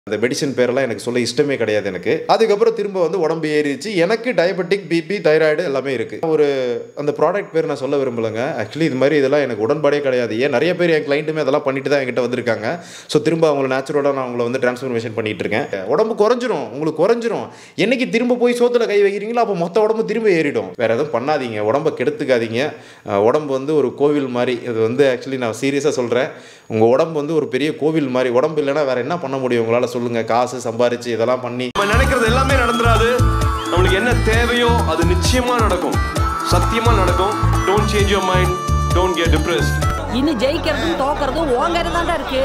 அந்த மெடிசன் பேரெல்லாம் எனக்கு சொல்ல இஷ்டமே கிடையாது எனக்கு அதுக்கப்புறம் திரும்ப வந்து உடம்பு ஏறிச்சு எனக்கு டயபெட்டிக் பிபி தைராய்டு எல்லாமே இருக்குது ஒரு அந்த ப்ராடக்ட் பேர் நான் சொல்ல விரும்பலைங்க ஆக்சுவலி இது மாதிரி இதெல்லாம் எனக்கு உடன்பாடே கிடையாது ஏன் நிறைய பேர் என் கிளைண்ட்டுமே அதெல்லாம் பண்ணிட்டு தான் என்கிட்ட வந்திருக்காங்க ஸோ திரும்ப அவங்கள நேச்சுரலாக நான் அவங்கள வந்து டிரான்ஸ்ஃபர்மேஷன் பண்ணிட்டு இருக்கேன் உடம்பு குறைஞ்சிரும் உங்களுக்கு குறைஞ்சிரும் என்னைக்கு திரும்ப போய் சோத்துல கை வைக்கிறீங்களோ அப்போ மொத்த உடம்பு திரும்ப ஏறிடும் வேற எதுவும் பண்ணாதீங்க உடம்ப கெடுத்துக்காதீங்க அஹ் உடம்பு வந்து ஒரு கோவில் மாதிரி இது வந்து ஆக்சுவலி நான் சீரியஸாக சொல்கிறேன் உங்கள் உடம்பு வந்து ஒரு பெரிய கோவில் மாதிரி உடம்பு இல்லைன்னா வேற என்ன பண்ண முடியும் உங்களால் சொல்லுங்கள் காசு சம்பாரிச்சு இதெல்லாம் பண்ணி நம்ம நினைக்கிறது எல்லாமே நடந்துராது நம்மளுக்கு என்ன தேவையோ அது நிச்சயமா நடக்கும் சத்தியமா நடக்கும் don't change your mind don't get depressed இனி ஜெயிக்கிறதும் தோக்கறதும் உங்ககிட்ட தான்டா இருக்கு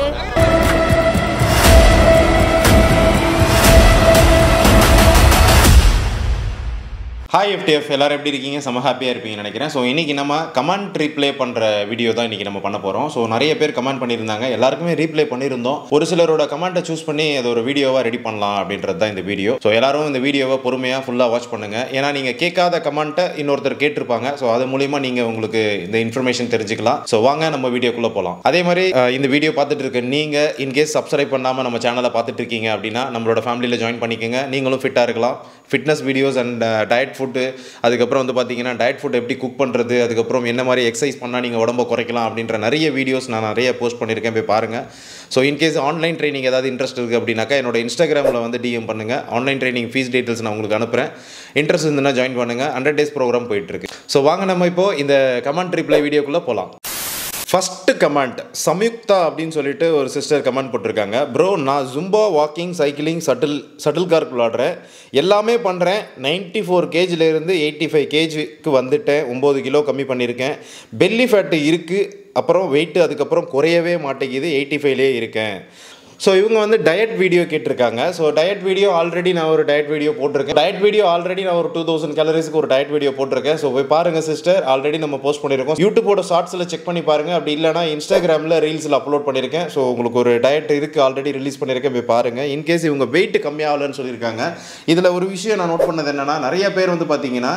ஹாய் எஃப்டிஎஃப் எல்லாரும் எப்படி இருக்கீங்க செம ஹாப்பியாக இருப்பீங்கன்னு நினைக்கிறேன் ஸோ இன்றைக்கி நம்ம கமெண்ட் ரீப்ளே பண்ணுற வீடியோ தான் இன்றைக்கி நம்ம பண்ண போகிறோம் ஸோ நிறைய பேர் கமெண்ட் பண்ணியிருந்தாங்க எல்லாருக்குமே ரீப்ளே பண்ணியிருந்தோம் ஒரு சிலரோட கமெண்ட்டை சூஸ் பண்ணி அதை ஒரு வீடியோவாக ரெடி பண்ணலாம் அப்படின்றது தான் இந்த வீடியோ ஸோ எல்லாரும் இந்த வீடியோவை பொறுமையாக ஃபுல்லாக வாட்ச் பண்ணுங்கள் ஏன்னா நீங்கள் கேட்காத கமெண்ட்டை இன்னொருத்தர் கேட்டிருப்பாங்க ஸோ அது மூலிமா நீங்கள் உங்களுக்கு இந்த இன்ஃபர்மேஷன் தெரிஞ்சுக்கலாம் ஸோ வாங்க நம்ம வீடியோக்குள்ளே போகலாம் அதே மாதிரி அஹ், இந்த வீடியோ பார்த்துட்டு இருக்க நீங்கள் இன்கேஸ் சப்ஸ்கிரைப் பண்ணாமல் நம்ம சேனலை பார்த்துட்டு இருக்கீங்க அப்படின்னா நம்மளோட ஃபேமிலியில் ஜாயின் பண்ணிக்கோங்க நீங்களும் ஃபிட்டாக இருக்கலாம் fitness videos and diet food அதுக்கப்புறம் வந்து பார்த்தீங்கன்னா டயட் ஃபுட் எப்படி குக் பண்ணுறது அதுக்கப்புறம் என்ன மாதிரி எக்ஸசைஸ் பண்ணால் நீங்கள் உடம்ப குறைக்கலாம் அப்படின்ற நிறைய வீடியோஸ் நான் நிறைய போஸ்ட் பண்ணியிருக்கேன் போய் பாருங்கள் ஸோ இன்கேஸ் ஆன்லைன் ட்ரைனிங் ஏதாவது இன்ட்ரெஸ்ட் இருக்குது அப்படின்னாக்கா என்னோட இன்ஸ்டாகிராமில் வந்து டிஎம் பண்ணுங்கள் ஆன்லைன் ட்ரைனிங் ஃபீஸ் டீட்டெயில்ஸ் நான் உங்களுக்கு அனுப்புகிறேன் இன்ட்ரெஸ்ட் இருந்துன்னா ஜாயின் பண்ணுங்கள் ஹண்ட்ரட் டேஸ் ப்ரோக்ராம் போயிட்டுருக்கு ஸோ வாங்க நம்ம இப்போ இந்த கமெண்ட் ரிப்ளை வீடியோக்குள்ளே போகலாம் ஃபஸ்ட்டு கமெண்ட் சம்யுக்தா அப்படின்னு சொல்லிட்டு ஒரு சிஸ்டர் கமெண்ட் போட்டிருக்காங்க ப்ரோ நான் zumba walking cycling shuttle shuttle cork விளாடுறேன் எல்லாமே பண்ணுறேன் நைன்ட்டி ஃபோர் கேஜிலேருந்து எயிட்டி ஃபைவ் கேஜிக்கு வந்துட்டேன் ஒம்பது கிலோ கம்மி பண்ணியிருக்கேன் பெல்லி ஃபேட்டு இருக்குது அப்புறம் வெயிட்டு அதுக்கப்புறம் குறையவே மாட்டேங்குது எயிட்டி ஃபைவ்லேயே இருக்கேன் ஸோ இவங்க வந்து டயட் வீடியோ கேட்டிருக்காங்க ஸோ டயட் வீடியோ ஆல்ரெடி நான் ஒரு டயட் வீடியோ போட்டிருக்கேன் டயட் வீடியோ ஆல்ரெடி நான் ஒரு டூ தௌசண்ட் கேலரிஸ்க்கு ஒரு டயட் வீடியோ போட்டிருக்கேன் ஸோ போய் பாருங்க சிஸ்டர் ஆல்ரெடி நம்ம போஸ்ட் பண்ணியிருக்கோம் யூடியூபோட ஷார்ட்ஸில் செக் பண்ணி பாருங்க அப்படி இல்லைனா இன்ஸ்டாகிராமில் ரீல்ஸில் அப்லோட் பண்ணியிருக்கேன் ஸோ உங்களுக்கு ஒரு டயட் இருக்குது ஆல்ரெடி ரிலீஸ் பண்ணியிருக்கேன் போய் பாருங்க இன்கேஸ் இவங்க வெயிட் கம்மியாகலன்னு சொல்லியிருக்காங்க இதில் ஒரு விஷயம் நான் நோட் பண்ணது என்னன்னா நிறைய பேர் வந்து பார்த்தீங்கன்னா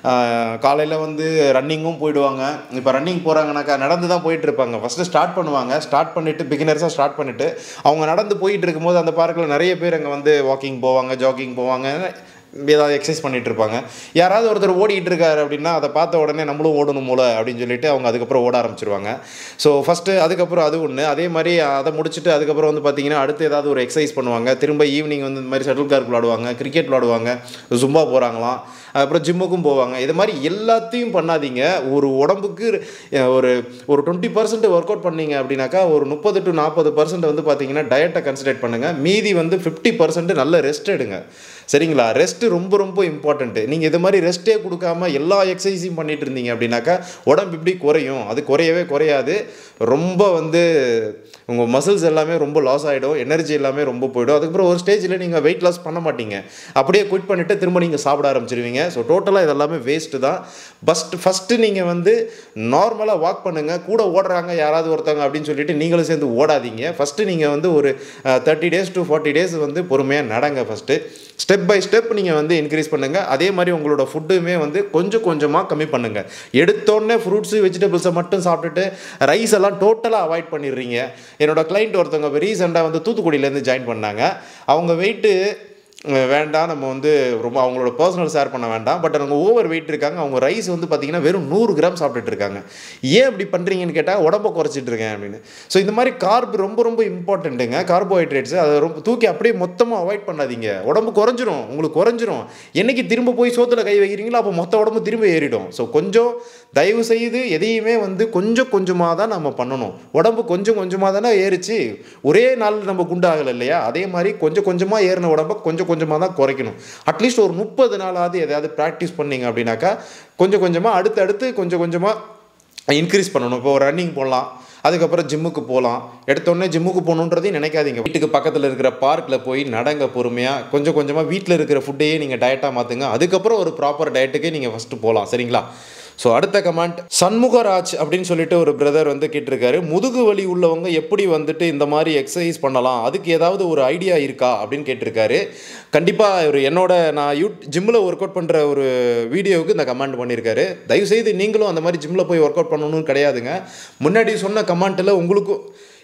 காலையில் வந்து ரன்னிங்கும் போயிடுவாங்க இப்போ ரன்னிங் போகிறாங்கனாக்கா நடந்து தான் போயிட்டு இருப்பாங்க ஃபஸ்ட்டு ஸ்டார்ட் பண்ணுவாங்க ஸ்டார்ட் பண்ணிவிட்டு பிகினர்ஸாக ஸ்டார்ட் பண்ணிவிட்டு அவங்க நடந்து போயிட்டு இருக்கும்போது அந்த பார்க்கில் நிறைய பேர் அங்கே வந்து வாக்கிங் போவாங்க ஜாகிங் போவாங்க ஏதாவது எக்ஸசைஸ் பண்ணிட்டு இருப்பாங்க யாராவது ஒருத்தர் ஓடிட்டு இருக்காரு அப்படின்னா அதை பார்த்த உடனே நம்மளும் ஓடணும் போல அப்படின்னு சொல்லிட்டு அவங்க அதுக்கப்புறம் ஓட ஆரம்பிச்சிருவாங்க ஸோ ஃபஸ்ட்டு அதுக்கப்புறம் அது ஒன்று அதே மாதிரி அதை முடிச்சுட்டு அதுக்கப்புறம் வந்து பார்த்தீங்கன்னா அடுத்து ஏதாவது ஒரு எக்ஸசைஸ் பண்ணுவாங்க திரும்ப ஈவினிங் வந்து இந்த மாதிரி ஷட்டில் கார்க் விளாடுவாங்க கிரிக்கெட் விளாடுவாங்க ஜும்பா போகிறாங்களாம் அப்புறம் ஜிம்முக்கும் போவாங்க இது மாதிரி எல்லாத்தையும் பண்ணாதீங்க ஒரு உடம்புக்கு அஹ், ஒரு ஒரு டுவெண்ட்டி பர்சன்ட் ஒர்க் அவுட் பண்ணீங்க அப்படின்னாக்கா ஒரு முப்பது டு நாற்பது பர்சன்ட் வந்து பார்த்தீங்கன்னா டயட்டை கன்சிடர் பண்ணுங்கள் மீதி வந்து ஃபிஃப்டி பர்சன்ட் நல்ல ரெஸ்ட் எடுங்க சரிங்களா ரெஸ்ட் ரொம்ப ரொம்ப இம்பார்ட்டன்ட்டு நீங்கள் இது மாதிரி ரெஸ்ட்டே கொடுக்காம எல்லா எக்ஸசைஸையும் பண்ணிட்டு இருந்தீங்க அப்படின்னாக்கா உடம்பு இப்படி குறையும் அது குறையவே குறையாது ரொம்ப வந்து உங்கள் மசில்ஸ் எல்லாமே ரொம்ப லாஸ் ஆகிடும் எனர்ஜி எல்லாமே ரொம்ப போயிடும் அதுக்கப்புறம் ஒரு ஸ்டேஜில் நீங்கள் வெயிட் லாஸ் பண்ண மாட்டீங்க அப்படியே குவிட் பண்ணிவிட்டு திரும்ப நீங்கள் சாப்பிட ஆரம்பிச்சிருவீங்க ஸோ டோட்டலாக இதெல்லாமே வேஸ்ட்டு தான் ஃபஸ்ட் ஃபஸ்ட்டு நீங்கள் வந்து நார்மலாக வாக் பண்ணுங்கள் கூட ஓடுறாங்க யாராவது ஒருத்தவங்க அப்படின்னு சொல்லிட்டு நீங்களும் சேர்ந்து ஓடாதீங்க ஃபஸ்ட்டு நீங்கள் வந்து ஒரு thirty days to forty days வந்து பொறுமையாக நடங்க ஃபஸ்ட்டு ஸ்டெப் பை ஸ்டெப் நீங்கள் வந்து இன்க்ரீஸ் பண்ணுங்கள் அதே மாதிரி உங்களோட ஃபுட்டுமே வந்து கொஞ்சம் கொஞ்சமாக கம்மி பண்ணுங்கள் எடுத்தோடனே ஃப்ரூட்ஸு வெஜிடபிள்ஸை மட்டும் சாப்பிட்டுட்டு ரைஸ் எல்லாம் டோட்டலாக அவாய்ட் பண்ணிடுறீங்க என்னோட கிளைண்ட் ஒருத்தவங்க இப்போ ரீசெண்டாக வந்து தூத்துக்குடியிலேருந்து ஜாயின் பண்ணாங்க அவங்க வெயிட்டு வேண்டாம் நம்ம வந்து ரொம்ப அவங்களோட பர்சனல் ஷேர் பண்ண வேண்டாம் பட் அவங்க ஓவர் வெயிட் இருக்காங்க அவங்க ரைஸ் வந்து பார்த்தீங்கன்னா வெறும் நூறு கிராம் சாப்பிட்டுட்டு இருக்காங்க ஏன் இப்படி பண்ணுறீங்கன்னு கேட்டால் உடம்ப குறைச்சிட்டு இருக்கேன் அப்படின்னு ஸோ இந்த மாதிரி கார்ப் ரொம்ப ரொம்ப இம்பார்ட்டண்ட்டுங்க கார்போஹைட்ரேட்ஸ் அதை ரொம்ப தூக்கி அப்படியே மொத்தமாக அவாய்ட் பண்ணாதீங்க உடம்பு குறைஞ்சிரும் உங்களுக்கு குறைஞ்சிரும் என்னைக்கு திரும்ப போய் சோத்துல கை வைக்கிறீங்களோ அப்போ மொத்த உடம்பு திரும்ப ஏறிடும் ஸோ கொஞ்சம் தயவு செய்து எதையுமே வந்து கொஞ்சம் கொஞ்சமாக தான் நம்ம பண்ணணும் உடம்பு கொஞ்சம் கொஞ்சமாக தானே ஏறிச்சு ஒரே நாள் நம்ம குண்டாகலை இல்லையா அதே மாதிரி கொஞ்சம் கொஞ்சமாக ஏறின உடம்பை கொஞ்சம் கொஞ்சமாக தான் குறைக்கணும் அட்லீஸ்ட் ஒரு முப்பது நாளாவது எதையாவது ப்ராக்டிஸ் பண்ணீங்க அப்படின்னாக்கா கொஞ்சம் கொஞ்சமாக அடுத்து அடுத்து கொஞ்சம் கொஞ்சமாக இன்க்ரீஸ் பண்ணணும் இப்போ ரன்னிங் போடலாம் அதுக்கப்புறம் ஜிம்முக்கு போகலாம் எடுத்தோடனே ஜிம்முக்கு போகணுன்றதையும் நினைக்காதீங்க வீட்டுக்கு பக்கத்தில் இருக்கிற பார்க்கில் போய் நடங்க பொறுமையாக கொஞ்சம் கொஞ்சமாக வீட்டில் இருக்கிற ஃபுட்டையே நீங்கள் டயட்டாக மாற்றுங்க அதுக்கப்புறம் ஒரு ப்ராப்பர் டயட்டுக்கே நீங்கள் ஃபஸ்ட்டு போகலாம் சரிங்களா ஸோ அடுத்த கமெண்ட் சண்முகராஜ் அப்படின்னு சொல்லிட்டு ஒரு பிரதர் வந்து கேட்டிருக்காரு முதுகு வலி உள்ளவங்க எப்படி வந்துட்டு இந்த மாதிரி எக்ஸசைஸ் பண்ணலாம் அதுக்கு ஏதாவது ஒரு ஐடியா இருக்கா அப்படின்னு கேட்டிருக்காரு கண்டிப்பாக ஒரு என்னோட நான் யூ ஜிம்மில் ஒர்க் அவுட் பண்ணுற ஒரு வீடியோவுக்கு இந்த கமெண்ட் பண்ணியிருக்காரு தயவுசெய்து நீங்களும் அந்த மாதிரி ஜிம்மில் போய் ஒர்க் அவுட் பண்ணணும்னு கிடையாதுங்க முன்னாடி சொன்ன கமெண்ட்டில் உங்களுக்கும்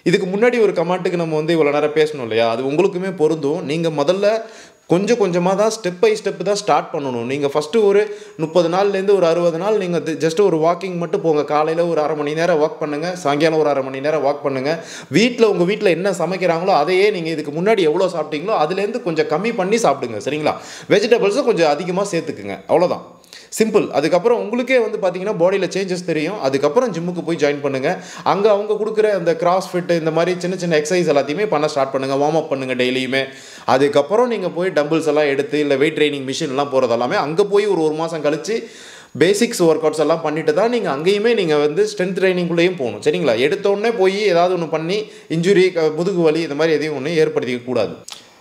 இதுக்கு முன்னாடி ஒரு கமெண்ட்டுக்கு நம்ம வந்து இவ்வளோ நேரம் பேசணும் இல்லையா அது உங்களுக்குமே பொருந்தும் நீங்கள் முதல்ல கொஞ்சம் கொஞ்சமாக தான் ஸ்டெப் பை ஸ்டெப் தான் ஸ்டார்ட் பண்ணணும் நீங்கள் ஃபஸ்ட்டு ஒரு முப்பது நாள்லேருந்து ஒரு அறுபது நாள் நீங்கள் ஜஸ்ட் ஒரு வாக்கிங் மட்டும் போங்க காலையில் ஒரு அரை மணி நேரம் வாக் பண்ணுங்கள் சாயங்காலம் ஒரு அரை மணி நேரம் வாக் பண்ணுங்கள் வீட்டில் உங்கள் வீட்டில் என்ன சமைக்கிறாங்களோ அதையே நீங்கள் இதுக்கு முன்னாடி எவ்வளோ சாப்பிட்டீங்களோ அதுலேருந்து கொஞ்சம் கம்மி பண்ணி சாப்பிடுங்க சரிங்களா வெஜிடபிள்ஸும் கொஞ்சம் அதிகமாக சேர்த்துக்குங்க அவ்வளோதான் சிம்பிள் அதுக்கப்புறம் உங்களுக்கே வந்து பார்த்தீங்கன்னா பாடியில் சேஞ்சஸ் தெரியும் அதுக்கப்புறம் ஜிம்முக்கு போய் ஜாயின் பண்ணுங்கள் அங்கே அவங்க கொடுக்குற அந்த கிராஸ் ஃபிட் இந்த மாதிரி சின்ன சின்ன எக்ஸசைஸ் எல்லாத்தையுமே பண்ண ஸ்டார்ட் பண்ணுங்கள் வார்ம் அப் பண்ணுங்கள் டெய்லியுமே அதுக்கப்புறம் நீங்கள் போய் டம்பிள்ஸ் எல்லாம் எடுத்து இல்லை வெயிட் ட்ரைனிங் மிஷின்லாம் போகிறது எல்லாமே அங்கே போய் ஒரு ஒரு மாதம் கழிச்சு பேசிக்ஸ் ஒர்க் அவுட்ஸ் எல்லாம் பண்ணிட்டு தான் நீங்கள் அங்கேயுமே நீங்கள் வந்து ஸ்ட்ரென்த் ட்ரைனிங்குள்ளேயும் போகணும் சரிங்களா எடுத்த உடனே போய் ஏதாவது ஒன்று பண்ணி இன்ஜுரி முதுகு வலி இந்த மாதிரி எதையும் ஒன்று ஏற்படுத்திக்க கூடாது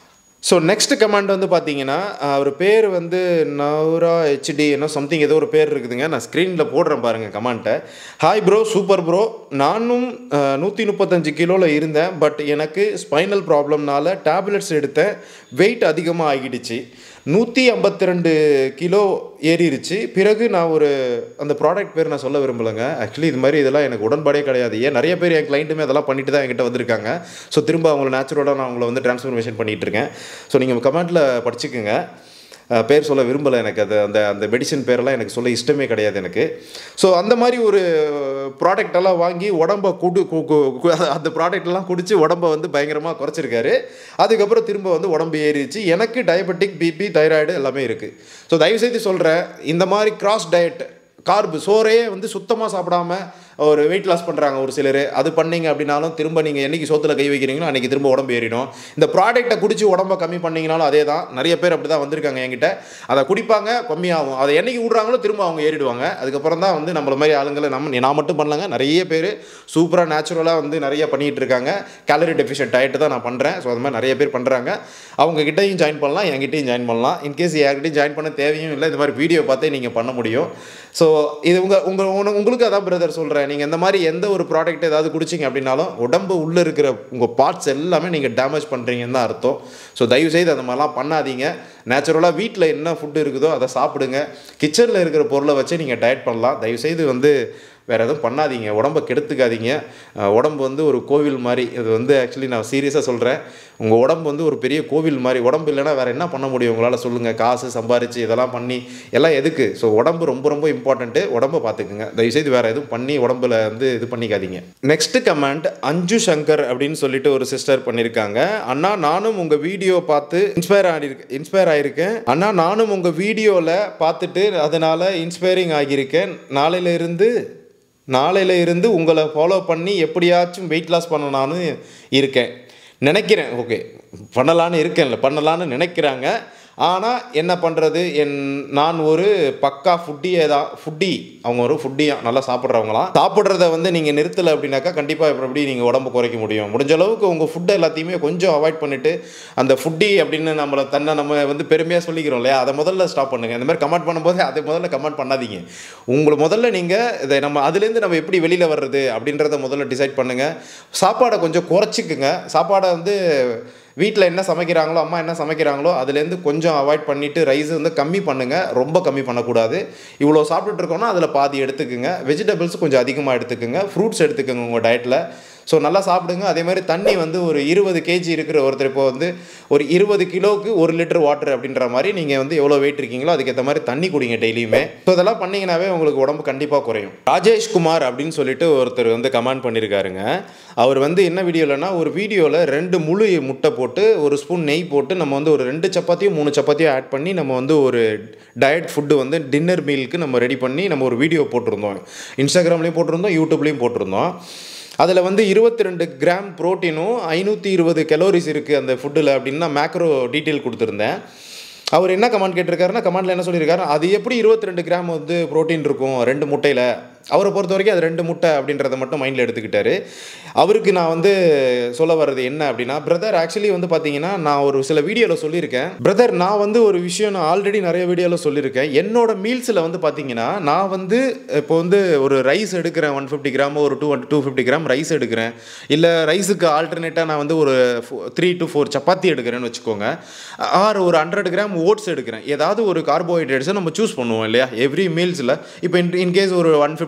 ஸோ நெக்ஸ்ட் கமெண்ட் வந்து பார்த்தீங்கன்னா அவர் பேர் வந்து நவ்ரா ஹெச்டி என்ன சம்திங் ஏதோ ஒரு பேர் இருக்குதுங்க நான் ஸ்க்ரீனில் போடுறேன் பாருங்கள் கமெண்ட்டை ஹாய் ப்ரோ சூப்பர் ப்ரோ நானும் நூற்றி முப்பத்தஞ்சு கிலோவில் இருந்தேன் பட் எனக்கு ஸ்பைனல் ப்ராப்ளம்னால டேப்லெட்ஸ் எடுத்தேன் வெயிட் அதிகமாக ஆகிடுச்சு நூற்றி ஐம்பத்தி ரெண்டு கிலோ ஏறிடுச்சு பிறகு நான் ஒரு அந்த ப்ராடக்ட் பேர் நான் சொல்ல விரும்பலைங்க ஆக்சுவலி இது மாதிரி இதெல்லாம் எனக்கு உடன்பாடே கிடையாது ஏன் நிறைய பேர் என் கிளைண்ட்டுமே அதெல்லாம் பண்ணிட்டு தான் என்கிட்ட வந்திருக்காங்க ஸோ திரும்ப அவங்கள நேச்சுரலாக நான் அவங்கள வந்து ட்ரான்ஸ்ஃபர்மேஷன் பண்ணிகிட்டு இருக்கேன் ஸோ நீங்கள் கமெண்ட்டில் படிச்சுக்குங்க அஹ், பேர் சொல்ல விரும்பலை எனக்கு அது அந்த அந்த மெடிசன் பேரெல்லாம் எனக்கு சொல்ல இஷ்டமே கிடையாது எனக்கு ஸோ அந்த மாதிரி ஒரு ப்ராடக்ட் எல்லாம் வாங்கி உடம்ப குடு கு- கு- கு- அந்த ப்ராடக்ட் எல்லாம் குடிச்சு உடம்ப வந்து பயங்கரமாக குறைச்சிருக்காரு அதுக்கப்புறம் திரும்ப வந்து உடம்பு ஏறிச்சு எனக்கு டயபெட்டிக் பிபி தைராய்டு எல்லாமே இருக்குது ஸோ தயவுசெய்து சொல்கிறேன் இந்த மாதிரி கிராஸ் டயட் கார்பு சோறே வந்து சுத்தமாக சாப்பிடாம ஒரு வெயிட் லாஸ் பண்ணுறாங்க ஒரு சிலர் அது பண்ணீங்க அப்படின்னாலும் திரும்ப நீங்கள் என்னைக்கு சோத்துல கை வைக்கிறீங்களோ அன்றைக்கி திரும்ப உடம்பு ஏறிடும் இந்த ப்ராடக்ட்டை குடிச்சு உடம்ப கம்மி பண்ணீங்கனாலும் அதே தான் நிறைய பேர் அப்படி தான் வந்திருக்காங்க என்கிட்ட அதை குடிப்பாங்க கம்மியாகும் அதை என்னைக்கு விட்றாங்களோ திரும்ப அவங்க ஏறிடுவாங்க அதுக்கப்புறம் தான் வந்து நம்மள மாதிரி ஆளுங்களை நம்ம நான் மட்டும் பண்ணலங்க நிறைய பேர் சூப்பராக நேச்சுரலாக வந்து நிறைய பண்ணிகிட்டு இருக்காங்க கேலரி டெஃபிஷியன்ட் டயட் தான் நான் பண்ணுறேன் ஸோ அது மாதிரி நிறைய பேர் பண்ணுறாங்க அவங்க கிட்டேயும் ஜாயின் பண்ணலாம் என்கிட்டயும் ஜாயின் பண்ணலாம் இன்கேஸ் யார்கிட்டையும் ஜாயின் பண்ண தேவையும் இல்லை இந்த மாதிரி வீடியோ பார்த்தே நீங்கள் பண்ண முடியும் ஸோ இது உங்கள் உங்கள் உன- உங்களுக்கு அதான் பிரதர் சொல்கிறேன் நீங்கள் இந்த மாதிரி எந்த ஒரு ப்ராடக்ட் ஏதாவது குடிச்சிங்க அப்படின்னாலும் உடம்பு உள்ளே இருக்கிற உங்கள் பார்ட்ஸ் எல்லாமே நீங்கள் டேமேஜ் பண்ணுறீங்கன்னு தான் அர்த்தம் ஸோ தயவுசெய்து அந்த மாதிரிலாம் பண்ணாதீங்க நேச்சுரலாக வீட்டில் என்ன ஃபுட்டு இருக்குதோ அதை சாப்பிடுங்க கிச்சனில் இருக்கிற பொருளை வச்சு நீங்கள் டயட் பண்ணலாம் தயவுசெய்து வந்து வேறு எதுவும் பண்ணாதீங்க உடம்ப கெடுத்துக்காதீங்க அஹ் உடம்பு வந்து ஒரு கோவில் மாதிரி இது வந்து ஆக்சுவலி நான் சீரியஸாக சொல்கிறேன் உங்கள் உடம்பு வந்து ஒரு பெரிய கோவில் மாதிரி உடம்பு இல்லைன்னா வேறு என்ன பண்ண முடியும் உங்களால் சொல்லுங்கள் காசு சம்பாரித்து இதெல்லாம் பண்ணி எல்லாம் எதுக்கு ஸோ உடம்பு ரொம்ப ரொம்ப இம்பார்ட்டண்ட்டு உடம்ப பார்த்துக்குங்க தயவுசெய்து வேறு எதுவும் பண்ணி உடம்புல வந்து இது பண்ணிக்காதீங்க நெக்ஸ்ட் கமெண்ட் அஞ்சு சங்கர் அப்படின்னு சொல்லிட்டு ஒரு சிஸ்டர் பண்ணியிருக்காங்க அண்ணா நானும் உங்கள் வீடியோ பார்த்து இன்ஸ்பயர் ஆகிருக்கேன் இன்ஸ்பயர் ஆகியிருக்கேன் அண்ணா நானும் உங்கள் வீடியோவில் பார்த்துட்டு அதனால் இன்ஸ்பைரிங் ஆகியிருக்கேன் நாளையில இருந்து நாளையில இருந்து உங்களை ஃபாலோ பண்ணி எப்படியாச்சும் வெயிட் லாஸ் பண்ணலான்னு இருக்கேன் நினைக்கிறேன் ஓகே பண்ணலான்னு இருக்கேன்ல பண்ணலான்னு நினைக்கிறாங்க ஆனால் என்ன பண்ணுறது என் நான் ஒரு பக்கா ஃபுட்டியே தான் ஃபுட்டி அவங்க ஒரு ஃபுட்டியா நல்லா சாப்பிட்றவங்களாம் சாப்பிட்றத வந்து நீங்கள் நிறுத்தலை அப்படின்னாக்கா கண்டிப்பாக இப்போ எப்படி நீங்கள் உடம்பு குறைக்க முடியும் முடிஞ்ச அளவுக்கு உங்கள் ஃபுட்டை எல்லாத்தையுமே கொஞ்சம் அவாய்ட் பண்ணிவிட்டு அந்த ஃபுட்டி அப்படின்னு நம்மளை தன்னை நம்ம வந்து பெருமையாக சொல்லிக்கிறோம் இல்லையா அதை முதல்ல ஸ்டாப் பண்ணுங்கள் இந்த மாதிரி கமெண்ட் பண்ணும்போது அதை முதல்ல கமெண்ட் பண்ணாதீங்க உங்களை முதல்ல நீங்கள் இதை நம்ம அதுலேருந்து நம்ம எப்படி வெளியில் வர்றது அப்படின்றத முதல்ல டிசைட் பண்ணுங்கள் சாப்பாடை கொஞ்சம் குறைச்சிக்குங்க சாப்பாடை வந்து வீட்டில் என்ன சமைக்கிறாங்களோ அம்மா என்ன சமைக்கிறாங்களோ அதுலேருந்து கொஞ்சம் அவாய்ட் பண்ணிவிட்டு ரைஸ் வந்து கம்மி பண்ணுங்கள் ரொம்ப கம்மி பண்ணக்கூடாது இவ்வளோ சாப்பிட்டுட்டு இருக்கோன்னா அதில் பாதி எடுத்துக்குங்க வெஜிடபிள்ஸ் கொஞ்சம் அதிகமாக எடுத்துக்குங்க ஃப்ரூட்ஸ் எடுத்துக்கோங்க உங்கள் டயட்டில் ஸோ நல்லா சாப்பிடுங்க அதே மாதிரி தண்ணி வந்து ஒரு இருபது கேஜி இருக்கிற ஒருத்தர் இப்போ வந்து ஒரு இருபது கிலோவுக்கு ஒரு லிட்டர் வாட்டர் அப்படின்ற மாதிரி நீங்கள் வந்து எவ்வளோ வெயிட் இருக்கீங்களோ அதுக்கேற்ற மாதிரி தண்ணி குடிங்க டெய்லியுமே ஸோ இதெல்லாம் பண்ணீங்கன்னாவே உங்களுக்கு உடம்பு கண்டிப்பாக குறையும் ராஜேஷ் குமார் அப்படின்னு சொல்லிட்டு ஒருத்தர் வந்து கமெண்ட் பண்ணியிருக்காருங்க அவர் வந்து என்ன வீடியோலனா ஒரு வீடியோவில் ரெண்டு முழு முட்டை போட்டு ஒரு ஸ்பூன் நெய் போட்டு நம்ம வந்து ஒரு ரெண்டு சப்பாத்தியும் மூணு சப்பாத்தியும் ஆட் பண்ணி நம்ம வந்து ஒரு டயட் ஃபுட்டு வந்து டின்னர் மீலுக்கு நம்ம ரெடி பண்ணி நம்ம ஒரு வீடியோ போட்டிருந்தோம் இன்ஸ்டாகிராம்லேயும் போட்டிருந்தோம் யூடியூப்லேயும் போட்டிருந்தோம் அதில் வந்து இருபத்தி ரெண்டு கிராம் ப்ரோட்டீனும் ஐநூற்றி இருபது கலோரிஸ் இருக்குது அந்த ஃபுட்டில் அப்படின்னு நான் மேக்ரோ டீட்டெயில் கொடுத்துருந்தேன் அவர் என்ன கமெண்ட் கேட்டிருக்காருன்னா கமெண்ட்டில் என்ன சொல்லியிருக்காரு அது எப்படி இருபத்தி ரெண்டு கிராம் வந்து ப்ரோட்டீன் இருக்கும் ரெண்டு முட்டையில் அவரை பொறுத்த வரைக்கும் அது ரெண்டு முட்டை அப்படின்றத மட்டும் மைண்டில் எடுத்துக்கிட்டாரு அவருக்கு நான் வந்து சொல்ல வர்றது என்ன அப்படின்னா பிரதர் ஆக்சுவலி வந்து பார்த்தீங்கன்னா நான் ஒரு சில வீடியோவில் சொல்லியிருக்கேன் பிரதர் நான் வந்து ஒரு விஷயம் நான் ஆல்ரெடி நிறைய வீடியோவில் சொல்லியிருக்கேன் என்னோட மீல்ஸில் வந்து பார்த்தீங்கன்னா நான் வந்து இப்போ வந்து ஒரு ரைஸ் எடுக்கிறேன் ஒன் ஃபிஃப்டி கிராம் ஒரு two two fifty gram rice எடுக்கிறேன் இல்லை ரைஸுக்கு ஆல்டர்னேட்டாக நான் வந்து ஒரு த்ரீ டு ஃபோர் சப்பாத்தி எடுக்கிறேன்னு வச்சுக்கோங்க ஆர் ஒரு ஹண்ட்ரட் கிராம் ஓட்ஸ் எடுக்கிறேன் ஏதாவது ஒரு கார்போஹைட்ரேட்ஸை நம்ம சூஸ் பண்ணுவோம் இல்லையா எவ்ரி மீல்ஸில் இப்போ இன் இன்கேஸ் ஒரு one fifty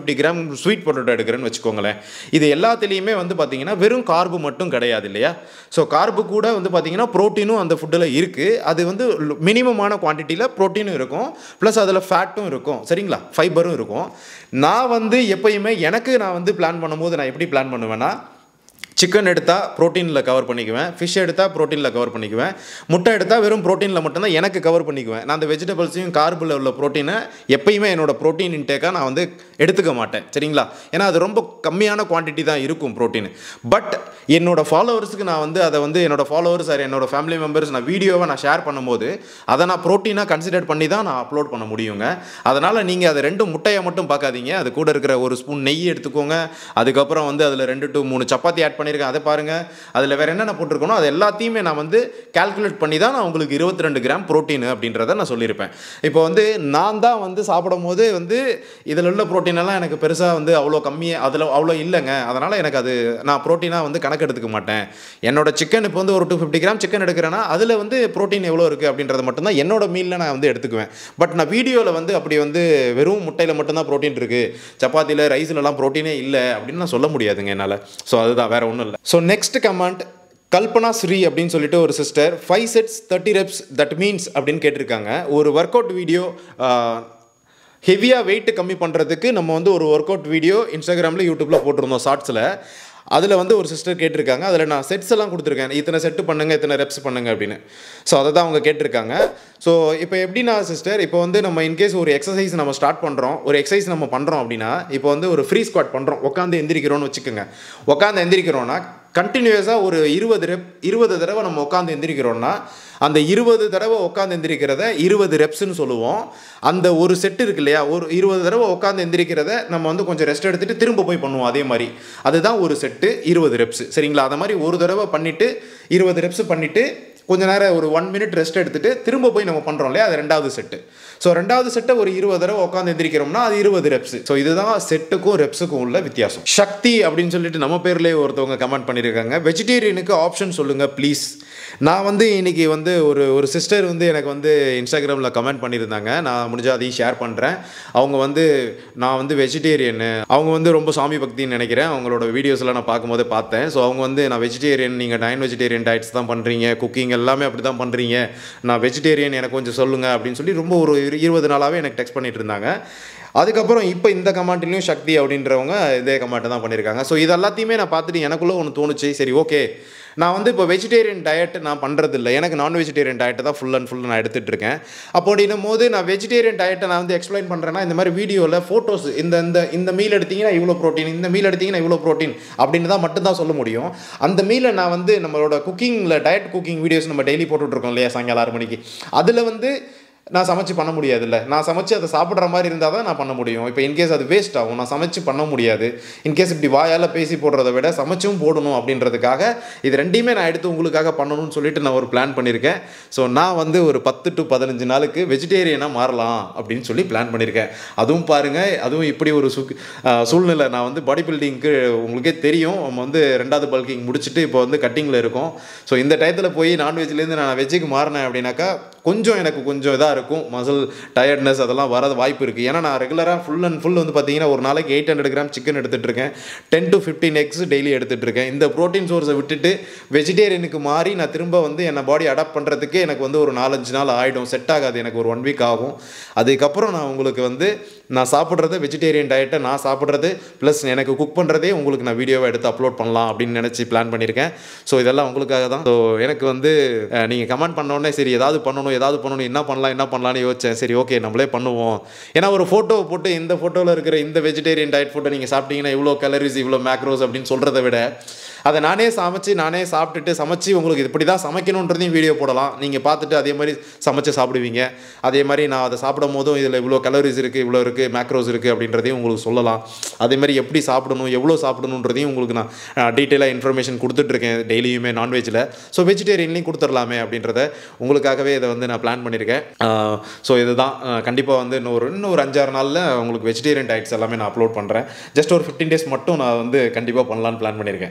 fifty gram sweet potato எடுக்கிறேன்னு வச்சுக்கோங்களேன் இது எல்லாத்துலேயுமே வந்து பார்த்தீங்கன்னா வெறும் கார்பு மட்டும் கிடையாது இல்லையா ஸோ கார்பு கூட வந்து பார்த்தீங்கன்னா ப்ரோட்டீனும் அந்த ஃபுட்டில் இருக்குது அது வந்து மினிமமான குவான்டிட்டியில் ப்ரோட்டீனும் இருக்கும் ப்ளஸ் அதில் ஃபேட்டும் இருக்கும் சரிங்களா ஃபைபரும் இருக்கும் நான் வந்து எப்பயுமே எனக்கு நான் வந்து பிளான் பண்ணும்போது நான் எப்படி பிளான் பண்ணுவேன்னா சிக்கன் எடுத்தால் ப்ரோட்டீனில் கவர் பண்ணிக்குவேன் ஃபிஷ் எடுத்தால் ப்ரோட்டீனில் கவர் பண்ணிக்குவேன் முட்டை எடுத்தால் வெறும் ப்ரோட்டீனில் மட்டும்தான் எனக்கு கவர் பண்ணிக்குவேன் நான் அந்த வெஜிடபிள்ஸையும் கார்பில் உள்ள ப்ரோட்டீனை எப்பயுமே என்னோட ப்ரோட்டீன் இன்டேக்காக நான் வந்து எடுத்துக்க மாட்டேன் சரிங்களா ஏன்னா அது ரொம்ப கம்மியான குவான்டிட்டி தான் இருக்கும் ப்ரோட்டீன் பட் என்னோட ஃபாலோவர்ஸுக்கு நான் வந்து அதை வந்து என்னோட ஃபாலோவர்ஸ் ஆர் என்னோட ஃபேமிலி மெம்பர்ஸ் நான் வீடியோவை நான் ஷேர் பண்ணும்போது அதை நான் ப்ரோட்டீனாக கன்சிடர் பண்ணி தான் நான் அப்லோட் பண்ண முடியுங்க அதனால் நீங்கள் அதை ரெண்டு முட்டையை மட்டும் பார்க்காதீங்க அது கூட இருக்கிற ஒரு ஸ்பூன் நெய் எடுத்துக்கோங்க அதுக்கப்புறம் வந்து அதில் ரெண்டு டு மூணு சப்பாத்தி ஆட் பண்ணியிருக்கேன் அதை பாருங்கள் அதில் வேறு என்னென்ன போட்டிருக்கணும் அது எல்லாத்தையுமே நான் வந்து கால்குலேட் பண்ணி தான் நான் உங்களுக்கு இருபத்தி ரெண்டு கிராம் ப்ரோட்டீன் அப்படின்றத நான் சொல்லியிருப்பேன் இப்போ வந்து நான் தான் வந்து சாப்பிடும் போது வந்து இதில் உள்ள ப்ரோட்டீன் எல்லாம் எனக்கு பெருசாக வந்து அவ்வளோ கம்மியாக அதில் அவ்வளோ இல்லைங்க அதனால் எனக்கு அது நான் ப்ரோட்டீனாக வந்து கணக்கு எடுத்துக்க மாட்டேன் என்னோட சிக்கன் இப்போ வந்து ஒரு டூ ஃபிஃப்டி கிராம் சிக்கன் எடுக்கிறேன்னா அதில் வந்து ப்ரோட்டீன் எவ்வளோ இருக்குது அப்படின்றத மட்டும்தான் என்னோட மீலில் நான் வந்து எடுத்துக்குவேன் பட் நான் வீடியோவில் வந்து அப்படி வந்து வெறும் முட்டையில் மட்டும்தான் ப்ரோட்டீன் இருக்குது சப்பாத்தியில் ரைஸ்லலாம் ப்ரோட்டீனே இல்லை அப்படின்னு நான் சொல்ல முடியாதுங்க என்னால் ஸோ அதுதான் வேறு ஒன்றும் இல்லை so next comment Kalpana Sri அப்படின்னு சொல்லிட்டு ஒரு sister five sets thirty reps that means அப்படின்னு கேட்டிருக்காங்க ஒரு ஒர்க் அவுட் வீடியோ ஹெவியாக வெயிட் கம்மி பண்ணுறதுக்கு நம்ம வந்து ஒரு ஒர்க் அவுட் வீடியோ இன்ஸ்டாகிராமில் யூடியூப்பில் போட்டிருந்தோம் ஷார்ட்ஸில் அதில் வந்து ஒரு சிஸ்டர் கேட்டிருக்காங்க அதில் நான் செட்ஸ் எல்லாம் கொடுத்துருக்கேன் இத்தனை செட்டு பண்ணுங்க இத்தனை ரெப்ஸ் பண்ணுங்க அப்படின்னு ஸோ அதை தான் அவங்க கேட்டிருக்காங்க ஸோ இப்போ எப்படின்னா சிஸ்டர் இப்போ வந்து நம்ம இன்கேஸ் ஒரு எக்ஸசைஸ் நம்ம ஸ்டார்ட் பண்ணுறோம் ஒரு எக்ஸசைஸ் நம்ம பண்ணுறோம் அப்படின்னா இப்போ வந்து ஒரு ஃப்ரீ ஸ்குவாட் பண்ணுறோம் உட்காந்து எந்திரிக்கிறோம்னு வச்சுக்கோங்க உட்காந்து எந்திரிக்கிறோன்னா கண்டினியூஸாக ஒரு இருபது ரெப் இருபது தடவை நம்ம உட்காந்து எந்திரிக்கிறோம்னா அந்த இருபது தடவை உட்காந்து எந்திரிக்கிறத இருபது ரெப்ஸ்னு சொல்லுவோம் அந்த ஒரு செட் இருக்கு இல்லையா ஒரு இருபது தடவை உட்காந்து எந்திரிக்கிறத நம்ம வந்து கொஞ்சம் ரெஸ்ட் எடுத்துட்டு திரும்ப போய் பண்ணுவோம் அதே மாதிரி அதுதான் ஒரு செட்டு இருபது ரெப்ஸ் சரிங்களா அதை மாதிரி ஒரு தடவை பண்ணிவிட்டு இருபது ரெப்ஸ் பண்ணிவிட்டு கொஞ்ச நேரம் ஒரு ஒன் மினிட் ரெஸ்ட் எடுத்துட்டு திரும்ப போய் நம்ம பண்ணுறோம் இல்லையா அது ரெண்டாவது செட்டு ஸோ ரெண்டாவது செட்டை ஒரு இருபது தடவை உட்காந்து எந்திரிக்கிறோம்னா அது இருபது ரெப்ஸ் ஸோ இதுதான் செட்டுக்கும் ரெப்ஸுக்கும் உள்ள வித்தியாசம் சக்தி அப்படின்னு சொல்லிட்டு நம்ம பேர்லேயே ஒருத்தவங்க கமெண்ட் பண்ணியிருக்காங்க வெஜிடேரியனுக்கு ஆப்ஷன் சொல்லுங்கள் ப்ளீஸ் நான் வந்து இன்னைக்கு வந்து ஒரு ஒரு சிஸ்டர் வந்து எனக்கு வந்து இன்ஸ்டாகிராமில் கமெண்ட் பண்ணியிருந்தாங்க நான் முடிஞ்சால் அதையும் ஷேர் பண்ணுறேன் அவங்க வந்து நான் வந்து வெஜிடேரியனு அவங்க வந்து ரொம்ப சாமி பக்தின்னு நினைக்கிறேன் அவங்களோட வீடியோஸ்லாம் நான் பார்க்கும்போது பார்த்தேன் ஸோ அவங்க வந்து நான் வெஜிடேரியன் நீங்கள் நான் வெஜிடேரியன் டயட்ஸ் தான் பண்ணுறீங்க குக்கிங் எல்லாமே அப்படி தான் பண்ணுறீங்க நான் வெஜிடேரியன் எனக்கு கொஞ்சம் சொல்லுங்கள் அப்படின்னு சொல்லி ரொம்ப ஒரு இரு- இருபது நாளாகவே எனக்கு டெக்ஸ்ட் பண்ணிட்டு இருந்தாங்க அதுக்கப்புறம் இப்போ இந்த கமெண்ட்லேயும் சக்தி அப்படின்றவங்க இதே கமெண்ட் தான் பண்ணியிருக்காங்க ஸோ இது எல்லாத்தையுமே நான் பார்த்துட்டு எனக்குள்ளே ஒன்று தோணுச்சு சரி ஓகே நான் வந்து இப்போ வெஜிடேரியன் டயட் நான் பண்ணுறது இல்லை எனக்கு நான் வெஜிடேரியன் டயட்டை தான் ஃபுல் அண்ட் ஃபுல் நான் எடுத்துகிட்டு இருக்கேன் அப்படின்னும் போது நான் வெஜிடேரியன் டயட்டை நான் வந்து எக்ஸ்பிளைன் பண்ணுறேன்னா இந்த மாதிரி வீடியோவில் ஃபோட்டோஸ் இந்த இந்த இந்த மீல் எடுத்தீங்கன்னா இவ்வளோ ப்ரோட்டீன் இந்த மீல் எடுத்தீங்கன்னா இவ்வளோ ப்ரோட்டீன் அப்படின்னு தான் மட்டும்தான் சொல்ல முடியும் அந்த மீலை நான் வந்து நம்மளோட குக்கிங்கில் டயட் குக்கிங் வீடியோஸ் நம்ம டெய்லி போட்டுட்ருக்கோம் இல்லையா சாயங்காலம் ஆறு மணிக்கு அதில் வந்து நான் சமைச்சு பண்ண முடியாதுல்ல நான் சமைச்சு அதை சாப்பிட்ற மாதிரி இருந்தால் தான் நான் பண்ண முடியும் இப்போ இன்கேஸ் அது வேஸ்ட் ஆகும் நான் சமைச்சு பண்ண முடியாது இன்கேஸ் இப்படி வாயால் பேசி போடுறத விட சமைச்சும் போடணும் அப்படின்றதுக்காக இது ரெண்டையுமே நான் எடுத்து உங்களுக்காக பண்ணணும்னு சொல்லிட்டு நான் ஒரு பிளான் பண்ணியிருக்கேன் ஸோ நான் வந்து ஒரு பத்து டு பதினஞ்சு நாளுக்கு வெஜிடேரியனாக மாறலாம் அப்படின்னு சொல்லி பிளான் பண்ணியிருக்கேன் அதுவும் பாருங்கள் அதுவும் இப்படி ஒரு சு சூழ்நிலை நான் வந்து பாடி பில்டிங்க்கு உங்களுக்கே தெரியும் நம்ம வந்து ரெண்டாவது பல்கிங் முடிச்சுட்டு இப்போ வந்து கட்டிங்கில் இருக்கோம் ஸோ இந்த டயத்தில் போய் நான்வெஜ்லேருந்து நான் வெஜ்ஜுக்கு மாறினேன் அப்படின்னாக்கா கொஞ்சம் எனக்கு கொஞ்சம் இதாக இருக்கும் மசில் டயர்ட்னஸ் அதெல்லாம் வர வாய்ப்பு இருக்குது ஏன்னா நான் ரெகுலராக ஃபுல் அண்ட் ஃபுல் வந்து பார்த்தீங்கன்னா ஒரு நாளைக்கு எயிட் ஹண்ட்ரட் கிராம் சிக்கன் எடுத்துகிட்டு இருக்கேன் ten to fifteen eggs daily எடுத்துகிட்டு இருக்கேன் இந்த ப்ரோட்டீன் சோர்ஸை விட்டுட்டு வெஜிடேரியனுக்கு மாறி நான் திரும்ப வந்து என்னை பாடி அடாப்ட் பண்ணுறதுக்கு எனக்கு வந்து ஒரு நாலஞ்சு நாள் ஆகிடும் செட் ஆகாது எனக்கு ஒரு ஒன் வீக் ஆகும் அதுக்கப்புறம் நான் உங்களுக்கு வந்து நான் சாப்பிட்றது வெஜிடேரியன் டயட்டை நான் சாப்பிட்றது ப்ளஸ் எனக்கு குக் பண்ணுறதே உங்களுக்கு நான் வீடியோவை எடுத்து அப்லோட் பண்ணலாம் அப்படின்னு நினச்சி பிளான் பண்ணியிருக்கேன் ஸோ இதெல்லாம் உங்களுக்காக தான் ஸோ எனக்கு வந்து நீங்கள் கமெண்ட் பண்ணோடனே சரி ஏதாவது பண்ணணும் ஏதாவது பண்ணணும் என்ன பண்ணலாம் என்ன பண்ணலாம்னு யோசிச்சேன் சரி ஓகே நம்மளே பண்ணுவோம் ஏன்னா ஒரு ஃபோட்டோ போட்டு இந்த ஃபோட்டோவில் இருக்கிற இந்த வெஜிடேரியன் டயட் ஃபுட்டை நீங்கள் சாப்பிட்டீங்கன்னா இவ்வளோ கலரிஸ் இவ்வளோ மேக்ரோஸ் அப்படின்னு சொல்கிறத விட அதை நானே சமைச்சு நானே சாப்பிட்டுட்டு சமைச்சு உங்களுக்கு இப்படி தான் சமைக்கணுன்றதையும் வீடியோ போடலாம் நீங்கள் பார்த்துட்டு அதே மாதிரி சமைச்சு சாப்பிடுவீங்க அதே மாதிரி நான் அதை சாப்பிடும் போதும் இதில் இவ்வளோ கலோரிஸ் இருக்குது இவ்வளோ இருக்குது மேக்ரோஸ் இருக்குது அப்படின்றதையும் உங்களுக்கு சொல்லலாம் அதே மாதிரி எப்படி சாப்பிடணும் எவ்வளோ சாப்பிடணுன்றதையும் உங்களுக்கு நான் டீட்டெயிலாக இன்ஃபர்மேஷன் கொடுத்துட்ருக்கேன் டெய்லியுமே நான்வெஜ்ஜில் ஸோ வெஜிடேரியன்லையும் கொடுத்துடலாமே அப்படின்றத உங்களுக்காகவே இதை வந்து நான் பிளான் பண்ணியிருக்கேன் ஸோ இதுதான் கண்டிப்பாக வந்து இன்னொரு இன்னும் ஒரு அஞ்சாறு நாளில் உங்களுக்கு வெஜிடேரியன் டயட்ஸ் எல்லாமே நான் அப்லோட் பண்ணுறேன் ஜஸ்ட் ஒரு ஃபிஃப்டீன் டேஸ் மட்டும் நான் வந்து கண்டிப்பாக பண்ணலான்னு பிளான் பண்ணியிருக்கேன் உமா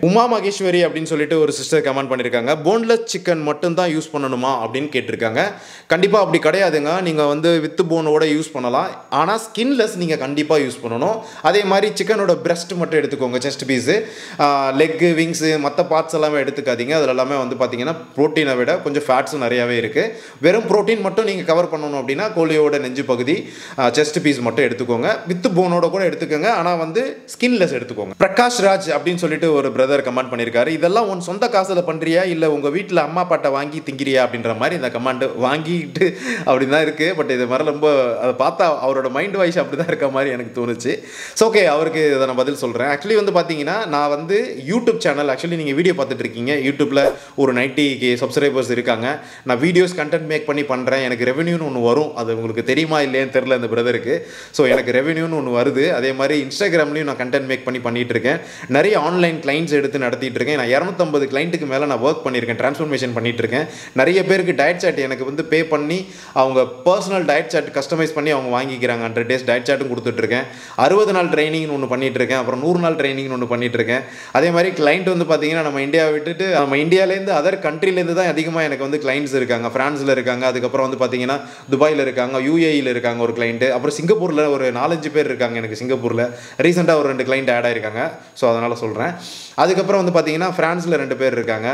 நாகேஸ்வரி அப்படின்னு சொல்லிட்டு ஒரு சிஸ்டர் கமெண்ட் பண்ணியிருக்காங்க போன்லெஸ் சிக்கன் மட்டும் தான் யூஸ் பண்ணணுமா அப்படின்னு கேட்டிருக்காங்க கண்டிப்பாக அப்படி கிடையாதுங்க நீங்கள் வந்து வித்து போனோட யூஸ் பண்ணலாம் ஆனால் ஸ்கின்லெஸ் நீங்கள் கண்டிப்பாக யூஸ் பண்ணணும் அதே மாதிரி சிக்கனோட பிரஸ்ட் மட்டும் எடுத்துக்கோங்க செஸ்ட் பீஸு லெக்கு விங்ஸு மற்ற பார்ட்ஸ் எல்லாமே எடுத்துக்காதீங்க அதில் எல்லாமே வந்து பார்த்தீங்கன்னா ப்ரோட்டீனை விட கொஞ்சம் ஃபேட்ஸும் நிறையாவே இருக்குது வெறும் ப்ரோட்டீன் மட்டும் நீங்கள் கவர் பண்ணணும் அப்படின்னா கோழியோட நெஞ்சு பகுதி செஸ்ட் பீஸ் மட்டும் எடுத்துக்கோங்க வித்து போனோட கூட எடுத்துக்கோங்க ஆனால் வந்து ஸ்கின்லெஸ் எடுத்துக்கோங்க பிரகாஷ் ராஜ் அப்படின்னு சொல்லிட்டு ஒரு பிரதர் கமெண்ட் பண்ணியிருக்காரு இதெல்லாம் உன் சொந்த காசில் பண்ணுறியா இல்லை உங்கள் வீட்டில் அம்மா அப்பாட்ட வாங்கி திங்கிறியா அப்படின்ற மாதிரி இந்த கமெண்ட் வாங்கிட்டு அப்படி தான் இருக்குது பட் இது மாதிரி ரொம்ப அதை பார்த்தா அவரோட மைண்ட் வாய்ஸ் அப்படி தான் இருக்க மாதிரி எனக்கு தோணுச்சு ஸோ ஓகே அவருக்கு இதை நான் பதில் சொல்கிறேன் ஆக்சுவலி வந்து பார்த்தீங்கன்னா நான் வந்து யூடியூப் சேனல் ஆக்சுவலி நீங்கள் வீடியோ பார்த்துட்டு இருக்கீங்க யூடியூப்பில் ஒரு நைன்ட்டி கே சப்ஸ்கிரைபர்ஸ் இருக்காங்க நான் வீடியோஸ் கண்டென்ட் மேக் பண்ணி பண்ணுறேன் எனக்கு ரெவென்யூன்னு ஒன்று வரும் அது உங்களுக்கு தெரியுமா இல்லையான்னு தெரில அந்த பிரதருக்கு ஸோ எனக்கு ரெவென்யூன்னு ஒன்று வருது அதே மாதிரி இன்ஸ்டாகிராம்லேயும் நான் கண்டென்ட் மேக் பண்ணி பண்ணிட்டு இருக்கேன் நிறைய ஆன்லைன் கிளைண்ட்ஸ் எடுத்து நடத்திட்டு இருக்கேன் நான் இரநூத்தம்பது கிளைண்ட்டுக்கு மேலே நான் ஒர்க் பண்ணியிருக்கேன் ட்ரான்ஸ்ஃபர்மேஷன் பண்ணிட்டு இருக்கேன் நிறைய பேருக்கு டயட் சாட் எனக்கு வந்து பே பண்ணி அவங்க பர்சனல் டயட் சாட் கஸ்டமைஸ் பண்ணி அவங்க வாங்கிக்கிறாங்க ஹண்ட்ரட் டேஸ் டயட் சாட்டும் கொடுத்துட்ருக்கேன் அறுபது நாள் ட்ரைனிங்னு ஒன்று பண்ணிட்டு இருக்கேன் அப்புறம் நூறு நாள் ட்ரைனிங்னு ஒன்று பண்ணிட்டு இருக்கேன் அதே மாதிரி கிளைண்ட் வந்து பார்த்தீங்கன்னா நம்ம இந்தியா விட்டுட்டு நம்ம இந்தியாவிலேருந்து அதர் கண்ட்ரிலேருந்து தான் அதிகமாக எனக்கு வந்து கிளைண்ட்ஸ் இருக்காங்க ஃப்ரான்ஸில் இருக்காங்க அதுக்கப்புறம் வந்து பார்த்தீங்கன்னா துபாயில் இருக்காங்க யூஏஇயில் இருக்காங்க ஒரு கிளைண்ட்டு அப்புறம் சிங்கப்பூரில் ஒரு நாலஞ்சு பேர் இருக்காங்க எனக்கு சிங்கப்பூரில் ரீசெண்டாக ஒரு ரெண்டு கிளைண்ட் ஆட் ஆயிருக்காங்க ஸோ அதனால் சொல்கிறேன் அதுக்கப்புறம் வந்து பார்த்தீங்கன்னா ஃப்ரான்ஸில் ரெண்டு பேர் இருக்காங்க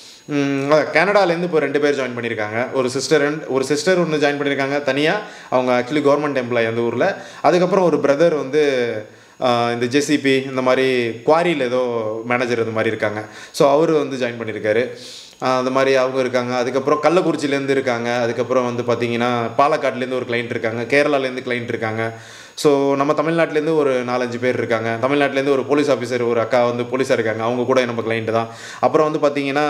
ம், அதான் கனடாலேருந்து இப்போ ரெண்டு பேர் ஜாயின் பண்ணியிருக்காங்க ஒரு சிஸ்டர் அண்ட் ஒரு சிஸ்டர் ஒன்று ஜாயின் பண்ணியிருக்காங்க தனியாக அவங்க ஆக்சுவலி கவர்மெண்ட் எம்ப்ளாய் அந்த ஊரில் அதுக்கப்புறம் ஒரு பிரதர் வந்து ஆஹ், இந்த ஜெசிபி இந்த மாதிரி குவாரியில் ஏதோ மேனேஜர் இந்த மாதிரி இருக்காங்க ஸோ அவர் வந்து ஜாயின் பண்ணியிருக்காரு ஆஹ், அந்த மாதிரி அவங்க இருக்காங்க அதுக்கப்புறம் கள்ளக்குறிச்சிலேருந்து இருக்காங்க அதுக்கப்புறம் வந்து பார்த்தீங்கன்னா பாலக்காட்லேருந்து ஒரு கிளைண்ட் இருக்காங்க கேரளாலேருந்து கிளைண்ட் இருக்காங்க ஸோ நம்ம தமிழ்நாட்டிலேருந்து ஒரு நாலஞ்சு பேர் இருக்காங்க தமிழ்நாட்டிலேருந்து ஒரு போலீஸ் ஆஃபீஸர் ஒரு அக்கா வந்து போலீஸாக இருக்காங்க அவங்க கூட நம்ம கிளைண்ட் தான் அப்புறம் வந்து பார்த்தீங்கன்னா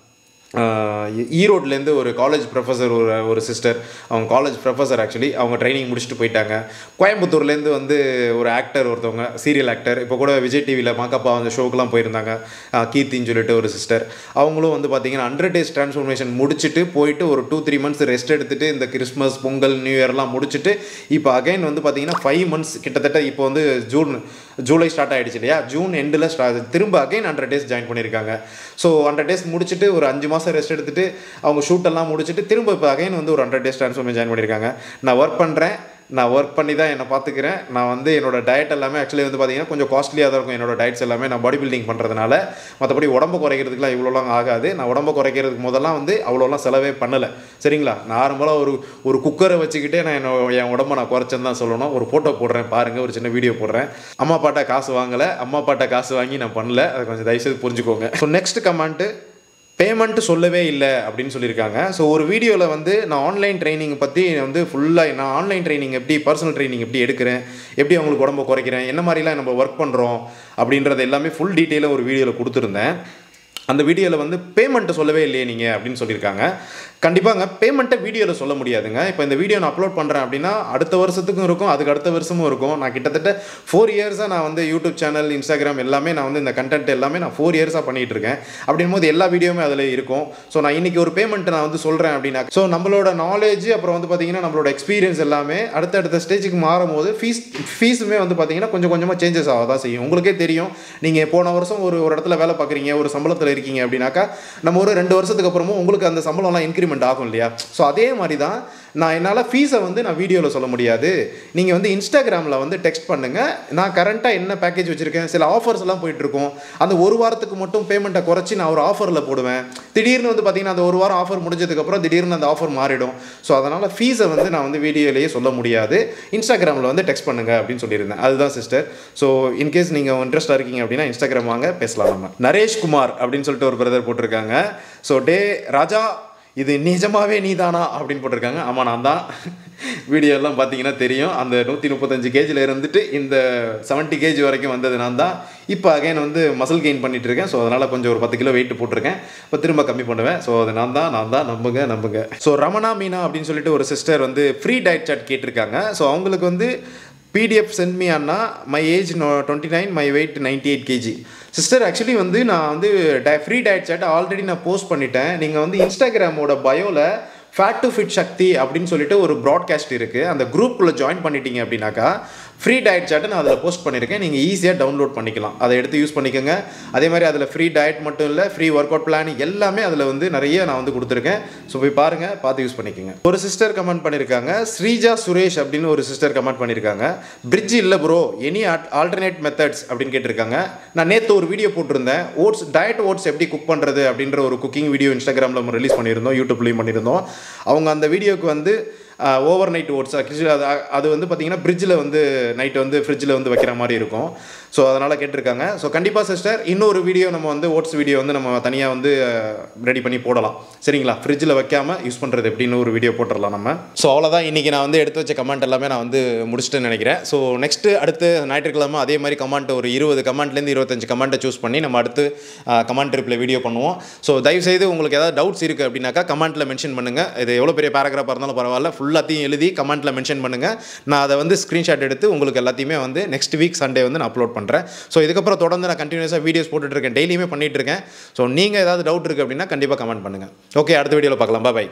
ஆஹ் ஈ- ஈரோட்லேருந்து ஒரு காலேஜ் ப்ரொஃபஸர் ஒரு ஒரு சிஸ்டர் அவங்க காலேஜ் ப்ரொஃபஸர் ஆக்சுவலி அவங்க ட்ரைனிங் முடிச்சுட்டு போயிட்டாங்க கோயம்புத்தூர்லேருந்து வந்து ஒரு ஆக்டர் ஒருத்தவங்க சீரியல் ஆக்டர் இப்போ கூட விஜய் டிவியில் மாக்கப்பா அந்த ஷோக்கெலாம் போயிருந்தாங்க ஆஹ் கீர்த்தின்னு சொல்லிட்டு ஒரு சிஸ்டர் அவங்களும் வந்து பார்த்தீங்கன்னா ஹண்ட்ரட் டேஸ் ட்ரான்ஸ்ஃபர்மேஷன் முடிச்சுட்டு போயிட்டு ஒரு டூ த்ரீ மந்த்ஸ் ரெஸ்ட் எடுத்துட்டு இந்த கிறிஸ்மஸ் பொங்கல் நியூ இயர்லாம் முடிச்சுட்டு இப்போ அகைன் வந்து பார்த்தீங்கன்னா ஃபைவ் மந்த்ஸ் கிட்டத்தட்ட இப்போ வந்து ஜூன் ஜூலை ஸ்டார்ட் ஆயிடுச்சு இல்லையா ஜூன் எண்டில் ஸ்டார்ட் திரும்ப அகைன் ஹண்ட்ரட் டேஸ் ஜாயின் பண்ணியிருக்காங்க ஸோ ஹண்ட்ரட் டேஸ் முடிச்சுட்டு ஒரு அஞ்சு மாதம் ரெஸ்ட் எடுத்துட்டு அவங்க ஷூட் எல்லாம் முடிச்சுட்டு திரும்ப இப்போ அகைன் வந்து ஒரு ஹண்ட்ரட் டேஸ் ட்ரான்ஸ்ஃபர்மேஷன் ஜாயின் பண்ணியிருக்காங்க நான் ஒர்க் பண்ணுறேன் நான் ஒர்க் பண்ணி தான் என்னை பார்த்துக்கிறேன் நான் வந்து என்னோட டயட் எல்லாமே ஆக்சுவலி வந்து பார்த்தீங்கன்னா கொஞ்சம் காஸ்ட்லியாக தான் இருக்கும் என்னோட டயட்ஸ் எல்லாமே நான் பாடி பில்டிங் பண்ணுறதுனால மற்றபடி உடம்பு குறைக்கிறதுக்குலாம் இவ்வளோலாம் ஆகாது நான் உடம்பு குறைக்கிறதுக்கு முதல்லாம் வந்து அவ்வளோலாம் செலவே பண்ணலை சரிங்களா நார்மலாக ஒரு ஒரு குக்கரை வச்சுக்கிட்டே நான் என்னோ என் உடம்ப நான் குறைச்சேன்னு தான் சொல்லணும் ஒரு ஃபோட்டோ போடுறேன் பாருங்கள் ஒரு சின்ன வீடியோ போடுறேன் அம்மா அப்பாட்ட காசு வாங்கலை அம்மா அப்பாட்ட காசு வாங்கி நான் பண்ணல அதை கொஞ்சம் தயவுசெய்து புரிஞ்சுக்கோங்க ஸோ நெக்ஸ்ட் கமெண்ட்டு பேமெண்ட் சொல்லவே இல்லை அப்படின்னு சொல்லியிருக்காங்க ஸோ ஒரு வீடியோவில் வந்து நான் ஆன்லைன் ட்ரைனிங் பற்றி வந்து ஃபுல்லாக நான் ஆன்லைன் ட்ரைனிங் எப்படி பர்சனல் ட்ரைனிங் எப்படி எடுக்கிறேன் எப்படி அவங்களுக்கு உடம்பு குறைக்கிறேன் என்ன மாதிரிலாம் நம்ம ஒர்க் பண்ணுறோம் அப்படின்றது எல்லாமே ஃபுல் டீட்டெயிலாக ஒரு வீடியோவில் கொடுத்துருந்தேன் அந்த வீடியோவில் வந்து பேமெண்ட்டை சொல்லவே இல்லையே நீங்கள் அப்படின்னு சொல்லியிருக்காங்க கண்டிப்பாங்க பேமெண்ட்டை வீடியோவில் சொல்ல முடியாதுங்க இப்போ இந்த வீடியோ நான் அப்லோட் பண்ணுறேன் அப்படின்னா அடுத்த வருஷத்துக்கும் இருக்கும் அதுக்கு அடுத்த வருஷமும் இருக்கும் நான் கிட்டத்தட்ட ஃபோர் இயர்ஸாக நான் வந்து யூடியூப் சேனல் இன்ஸ்டாகிராம் எல்லாமே நான் வந்து இந்த கண்டென்ட் எல்லாமே நான் ஃபோர் இயர்ஸாக பண்ணிகிட்டு இருக்கேன் அப்படின் போது எல்லா வீடியோவுமே அதில் இருக்கும் ஸோ நான் இன்றைக்கி ஒரு பேமெண்ட் நான் வந்து சொல்கிறேன் அப்படின்னா ஸோ நம்மளோட நாலேஜ் அப்புறம் வந்து பார்த்தீங்கன்னா நம்மளோட எக்ஸ்பீரியன்ஸ் எல்லாமே அடுத்தடுத்த ஸ்டேஜுக்கு மாறும்போது ஃபீஸ் ஃபீஸுமே வந்து பார்த்தீங்கன்னா கொஞ்சம் கொஞ்சமாக சேஞ்சஸ் ஆக தான் செய்யும் உங்களுக்கே தெரியும் நீங்கள் போன வருஷம் ஒரு ஒரு இடத்துல வேலை பார்க்குறீங்க ஒரு சம்பளத்தில் இருக்கீங்க அப்படின்னாக்கா நம்ம ஒரு ரெண்டு வருஷத்துக்கு அப்புறமும் உங்களுக்கு அந்த சம்பளம்லாம் இன்க்ரிமெண்ட் ஆகும் இல்லையா ஸோ அதே மாதிரி தான் நான் என்னால் ஃபீஸை வந்து நான் வீடியோவில் சொல்ல முடியாது நீங்கள் வந்து இன்ஸ்டாகிராமில் வந்து டெக்ஸ்ட் பண்ணுங்கள் நான் கரண்ட்டாக என்ன பேக்கேஜ் வச்சுருக்கேன் சில ஆஃபர்ஸ் எல்லாம் போயிட்டுருக்கோம் அந்த ஒரு வாரத்துக்கு மட்டும் பேமெண்ட்டை குறைச்சி நான் ஒரு ஆஃபரில் போடுவேன் திடீர்னு வந்து பார்த்தீங்கன்னா அந்த ஒரு வாரம் ஆஃபர் முடிஞ்சதுக்கப்புறம் திடீர்னு அந்த ஆஃபர் மாறிடும் ஸோ அதனால் ஃபீஸை வந்து நான் வந்து வீடியோலேயே சொல்ல முடியாது இன்ஸ்டாகிராமில் வந்து டெக்ஸ்ட் பண்ணுங்க அப்படின்னு சொல்லியிருந்தேன் அதுதான் சிஸ்டர் ஸோ இன்கேஸ் நீங்கள் இன்ட்ரெஸ்ட்டாக இருக்கீங்க அப்படின்னா இன்ஸ்டாகிராம் வாங்க பேசலாம் நம்ம நரேஷ் குமார் அப்படின்னு சொல்லிட்டு ஒரு பிரதர் போட்டிருக்காங்க ஸோ டே ராஜா இது நிஜமாவே நீதானா அப்படின்னு போட்டிருக்காங்க ஆமாம் நான் தான் வீடியோ எல்லாம் பார்த்தீங்கன்னா தெரியும் அந்த நூற்றி முப்பத்தஞ்சு கேஜில் இருந்துட்டு இந்த 70 கேஜி வரைக்கும் வந்தது நான் தான் இப்போ அகைன் வந்து மசில் கெயின் பண்ணிட்டு இருக்கேன் ஸோ அதனால் கொஞ்சம் ஒரு பத்து கிலோ வெயிட் போட்டிருக்கேன் இப்போ திரும்ப கம்மி பண்ணுவேன் ஸோ அது நான் தான் நான் தான் நம்புங்க நம்புங்க ஸோ ரமணா மீனா அப்படின்னு சொல்லிட்டு ஒரு சிஸ்டர் வந்து ஃப்ரீ டயட் சாட் கேட்டிருக்காங்க ஸோ அவங்களுக்கு வந்து பிடிஎஃப் சென்ட் மீ அண்ணா my age twenty nine my weight ninety eight kg sister actually வந்து நான் வந்து டை ஃப்ரீ டயட் சாட் ஆல்ரெடி நான் போஸ்ட் பண்ணிட்டேன் நீங்கள் வந்து இன்ஸ்டாகிராமோட பயோவில் ஃபேட் டு ஃபிட் சக்தி அப்படின்னு சொல்லிட்டு ஒரு ப்ராட்காஸ்ட் இருக்குது அந்த குரூப்புக்குள்ளே ஜாயின் பண்ணிட்டீங்க அப்படின்னாக்கா ஃப்ரீ டயட் சார்ட்டை நான் அதில் போஸ்ட் பண்ணியிருக்கேன் நீங்கள் ஈஸியாக டவுன்லோட் பண்ணிக்கலாம் அதை எடுத்து யூஸ் பண்ணிக்கோங்க அதே மாதிரி அதில் ஃப்ரீ டயட் மட்டும் இல்லை ஃப்ரீ ஒர்க் அவுட் பிளான் எல்லாமே அதில் வந்து நிறைய நான் வந்து கொடுத்துருக்கேன் ஸோ போய் பாருங்கள் பார்த்து யூஸ் பண்ணிக்கோங்க ஒரு சிஸ்டர் கமெண்ட் பண்ணியிருக்காங்க ஸ்ரீஜா சுரேஷ் அப்படின்னு ஒரு சிஸ்டர் கமெண்ட் பண்ணியிருக்காங்க பிரிட்ஜ் இல்லை ப்ரோ எனி ஆல்டர்னேட் மெத்தட்ஸ் அப்படின்னு கேட்டிருக்காங்க நான் நேற்று ஒரு வீடியோ போட்டிருந்தேன் ஓட்ஸ் டயட் ஓட்ஸ் எப்படி குக் பண்ணுறது அப்படின்ற ஒரு குக்கிங் வீடியோ இன்ஸ்டாகிராமில் நம்ம ரிலீஸ் பண்ணியிருந்தோம் யூடியூப்லேயும் பண்ணியிருந்தோம் அவங்க அந்த வீடியோக்கு வந்து ஓவர் நைட் ஓட்ஸ் ஆக்சுவலி அது அது வந்து பார்த்தீங்கன்னா ஃப்ரிட்ஜில் வந்து நைட் வந்து ஃப்ரிட்ஜில் வந்து வைக்கிற மாதிரி இருக்கும் ஸோ அதனால் கேட்டிருக்காங்க ஸோ கண்டிப்பாக சிஸ்டர் இன்னொரு வீடியோ நம்ம வந்து ஓட்ஸ் வீடியோ வந்து நம்ம தனியாக வந்து ரெடி பண்ணி போடலாம் சரிங்களா ஃப்ரிட்ஜில் வைக்காமல் யூஸ் பண்ணுறது எப்படின்னு ஒரு வீடியோ போட்டுடலாம் நம்ம ஸோ அவ்வளோதான் இன்றைக்கி நான் வந்து எடுத்து வச்ச கமெண்ட் எல்லாமே நான் வந்து முடிச்சுட்டு நினைக்கிறேன் ஸோ நெக்ஸ்ட்டு அடுத்து ஞாயிற்றுக்கிழமை அதே மாதிரி கமெண்ட் ஒரு இருபது கமெண்ட்லேருந்து இருபத்தஞ்சு கமெண்ட்டை சூஸ் பண்ணி நம்ம அடுத்து கமெண்ட் ரிப்ளை வீடியோ பண்ணுவோம் ஸோ தயவுசெய்து உங்களுக்கு ஏதாவது டவுட்ஸ் இருக்குது அப்படின்னாக்கா கமெண்ட்டில் மென்ஷன் பண்ணுங்கள் இது எவ்வளோ பெரிய பேராகிராஃபாக இருந்தாலும் பரவாயில்ல ஃபுல்லாத்தையும் எழுதி கமெண்ட்டில் மென்ஷன் பண்ணுங்கள் நான் அதை வந்து ஸ்க்ரீன்ஷாட் எடுத்து உங்களுக்கு எல்லாத்தையுமே வந்து நெக்ஸ்ட் வீக் சண்டே வந்து நான் அப்லோட் பண்ணுறேன் ஸோ இதுக்கப்புறம் தொடர்ந்து நான் கண்டினியூஸாக வீடியோஸ் போட்டுட்ருக்கேன் டெய்லியுமே பண்ணிகிட்டு இருக்கேன் ஸோ நீங்கள் ஏதாவது டவுட் இருக்குது அப்படின்னா கண்டிப்பாக கமெண்ட் பண்ணுங்கள் ஓகே அடுத்த வீடியோவில் பார்க்கலாம் பாய்